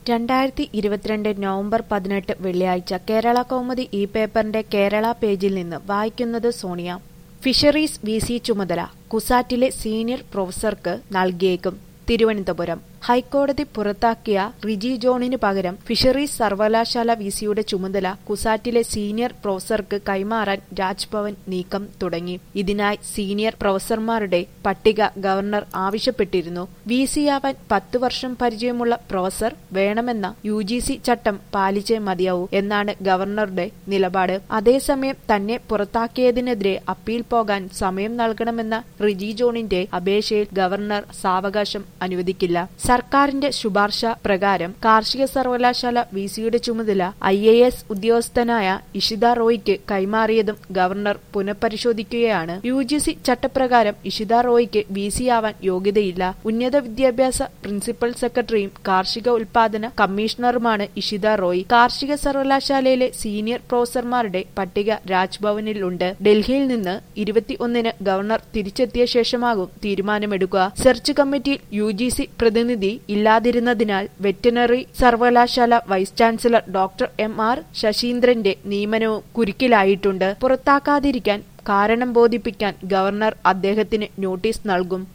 രണ്ടായിരത്തി ഇരുപത്തിരണ്ട് നവംബർ പതിനെട്ട് വെള്ളിയാഴ്ച കേരള കൗമുദി ഈ പേപ്പറിന്റെ കേരള പേജിൽ നിന്ന് വായിക്കുന്നത് സോണിയ ഫിഷറീസ് വി സി ചുമതല കുസാറ്റിലെ സീനിയർ പ്രൊഫസർക്ക് നൽകിയേക്കും തിരുവനന്തപുരം ഹൈക്കോടതി പുറത്താക്കിയ റിജി ജോണിന് പകരം ഫിഷറീസ് സർവകലാശാല വിസിയുടെ ചുമതല കുസാറ്റിലെ സീനിയർ പ്രൊഫസർക്ക് കൈമാറാൻ രാജ്ഭവൻ നീക്കം തുടങ്ങി ഇതിനായി സീനിയർ പ്രൊഫസർമാരുടെ പട്ടിക ഗവർണർ ആവശ്യപ്പെട്ടിരുന്നു വിസിയാവാൻ പത്തു വർഷം പരിചയമുള്ള പ്രൊഫസർ വേണമെന്ന യു ജി സി ചട്ടം പാലിച്ചേ മതിയാവൂ എന്നാണ് ഗവർണറുടെ നിലപാട് അതേസമയം തന്നെ പുറത്താക്കിയതിനെതിരെ അപ്പീൽ പോകാൻ സമയം നൽകണമെന്ന റിജി ജോണിന്റെ അപേക്ഷയിൽ ഗവർണർ സാവകാശം അനുവദിക്കില്ല സർക്കാരിന്റെ ശുപാർശ പ്രകാരം കാർഷിക സർവകലാശാല വിസിയുടെ ചുമതല ഐ എ എസ് ഉദ്യോഗസ്ഥനായ ഇഷിത റോയിക്ക് കൈമാറിയതും ഗവർണർ പുനഃപരിശോധിക്കുകയാണ് യു ജി സി ചട്ടപ്രകാരം ഇഷിത റോയിക്ക് വി സി ആവാൻ യോഗ്യതയില്ല ഉന്നത വിദ്യാഭ്യാസ പ്രിൻസിപ്പൽ സെക്രട്ടറിയും കാർഷിക ഉൽപാദന കമ്മീഷണറുമാണ് ഇഷിത റോയ് കാർഷിക സർവകലാശാലയിലെ സീനിയർ പ്രൊഫസർമാരുടെ പട്ടിക രാജ്ഭവനിലുണ്ട് ഡൽഹിയിൽ നിന്ന് ഇരുപത്തിയൊന്നിന് ഗവർണർ തിരിച്ചെത്തിയ ശേഷമാകും തീരുമാനമെടുക്കുക സെർച്ച് കമ്മിറ്റിയിൽ യു ജി സി പ്രതിനിധി ഇല്ലാതിരുന്നതിനാൽ വെറ്റിനറി സർവകലാശാല vice chancellor doctor M R ശശീന്ദ്രന്റെ നിയമനവും കുരുക്കിലായിട്ടുണ്ട് പുറത്താക്കാതിരിക്കാൻ കാരണം ബോധിപ്പിക്കാൻ ഗവർണർ അദ്ദേഹത്തിന് നോട്ടീസ് നൽകും